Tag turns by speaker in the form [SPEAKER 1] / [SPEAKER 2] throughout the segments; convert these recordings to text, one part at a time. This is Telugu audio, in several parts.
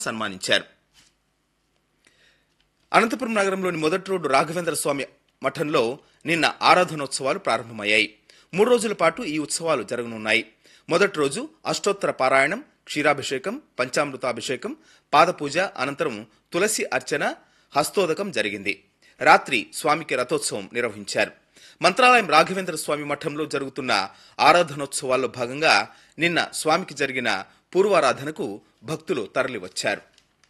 [SPEAKER 1] సన్మానించారు అనంతపురం నగరంలోని మొదటి రోడ్డు రాఘవేంద్ర స్వామి మఠంలో నిన్న ఆరాధనోత్సవాలు ప్రారంభమయ్యాయి మూడు రోజుల పాటు ఈ ఉత్సవాలు జరగనున్నాయి మొదటి రోజు అష్టోత్తర పారాయణం క్షీరాభిషేకం పంచామృతాభిషేకం పాదపూజ అనంతరం తులసి అర్చన హస్తోదకం జరిగింది రాత్రి స్వామికి రథోత్సవం నిర్వహించారు మంత్రాలయం రాఘవేంద్ర స్వామి మఠంలో జరుగుతున్న ఆరాధనోత్సవాల్లో భాగంగా నిన్న స్వామికి జరిగిన పూర్వారాధనకు భక్తులు తరలివచ్చారు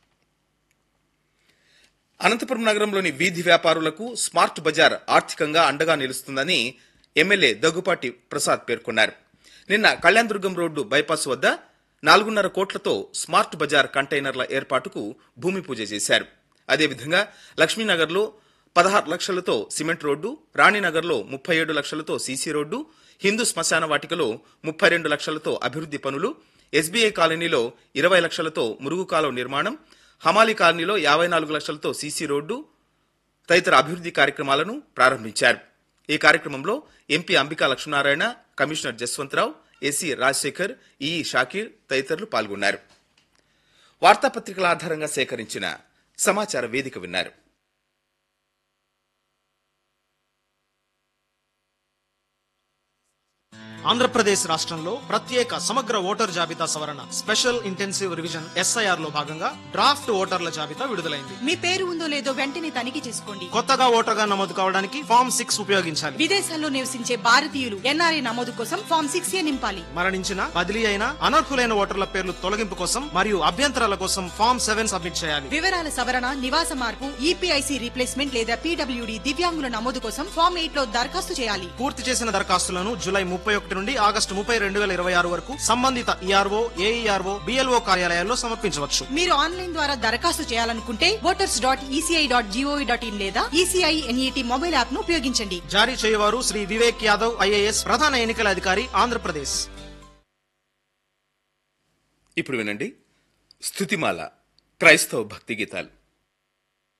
[SPEAKER 1] అనంతపురం నగరంలోని వీధి వ్యాపారులకు స్మార్ట్ బజార్ ఆర్థికంగా అండగా నిలుస్తుందని ఎమ్మెల్యే దగ్గుపాటి ప్రసాద్ పేర్కొన్నారు నిన్న కళ్యాణదుర్గం రోడ్డు బైపాస్ వద్ద నాలుగున్నర కోట్లతో స్మార్ట్ బజార్ కంటైనర్ల ఏర్పాటుకు భూమి పూజ చేశారు అదేవిధంగా లక్ష్మీనగర్లో పదహారు లక్షలతో సిమెంట్ రోడ్డు రాణినగర్లో ముప్పై ఏడు లక్షలతో సీసీ రోడ్డు హిందూ శ్మశాన వాటికలో ముప్పై రెండు లక్షలతో అభివృద్ధి పనులు ఎస్బీఐ కాలనీలో ఇరవై లక్షలతో మురుగు కాలువ నిర్మాణం హమాలి కాలనీలో యాభై నాలుగు లక్షలతో సీసీ రోడ్డు తదితర అభివృద్ధి కార్యక్రమాలను ప్రారంభించారు ఈ కార్యక్రమంలో MP Ambika Lakshminarayana commissioner Jaswantha Rao SC Rajasekhar E Shakir తదితరులు పాల్గొన్నారు వార్తాపత్రికల ఆధారంగా సేకరించిన సమాచార వేదిక విన్నారు
[SPEAKER 2] ఆంధ్రప్రదేశ్ రాష్ట్రంలో ప్రత్యేక సమగ్ర ఓటర్ జాబితా సవరణ స్పెషల్ ఇంటెన్సివ్ రివిజన్ ఎస్ఐఆర్ లో భాగంగా డ్రాఫ్ట్ ఓటర్ల జాబితా విడుదలైంది
[SPEAKER 3] మీ పేరు ఉందో లేదో వెంటనే తనిఖీ చేసుకోండి
[SPEAKER 2] కొత్తగా ఓటర్గా నమోదు కావడానికి ఫామ్ సిక్స్ ఉపయోగించాలి
[SPEAKER 3] విదేశాల్లో నివసించే భారతీయులు ఎన్ఆర్ఐ నమోదు కోసం ఫామ్ సిక్స్ ఏ నింపాలి
[SPEAKER 2] మరణించిన బదిలీ అయిన అనర్హులైన ఓటర్ల పేర్లు తొలగింపు కోసం మరియు అభ్యంతరాల కోసం ఫామ్ సెవెన్ సబ్మిట్ చేయాలి
[SPEAKER 3] వివరాల సవరణ నివాస మార్పు ఈపీఐసి రీప్లేస్మెంట్ లేదా పీడబ్ల్యూడి దివ్యాంగుల నమోదు కోసం ఫామ్ ఎయిట్ లో దరఖాస్తు చేయాలి
[SPEAKER 2] పూర్తి చేసిన దరఖాస్తులను జూలై ముప్పై ఒకటి నుండి ఆగస్టు ముప్పై రెండు వేల ఇరవై ఆరు వరకు సంబంధిత ఈఆర్ఓ ఏఈఆర్ఓ బిఎల్ఓ కార్యాలయాల్లో సమర్పించవచ్చు
[SPEAKER 3] మీరు ఆన్లైన్ ద్వారా దరఖాస్తు చేయాలనుకుంటే voters dot ECI dot GOV dot in లేదా ఈసీఐ ఎన్ఈటి మొబైల్ యాప్ ను ఉపయోగించండి
[SPEAKER 2] జారీ చేయవారు శ్రీ వివేక్ యాదవ్ ఐఏఎస్ ప్రధాన ఎన్నికల అధికారి ఆంధ్రప్రదేశ్
[SPEAKER 1] ఇప్పుడు వినండి స్థుతిమాల క్రైస్తవ భక్తి గీతాలు